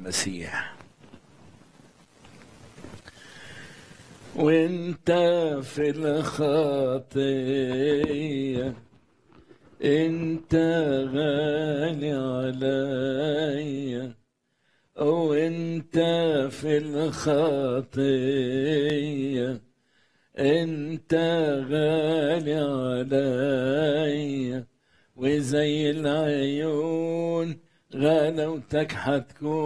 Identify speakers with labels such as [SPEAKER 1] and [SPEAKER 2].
[SPEAKER 1] المسيح وانت في الخطيه انت غالي عليا وانت في الخطيه انت غالي عليا وزي العيون غلاوتك حتكون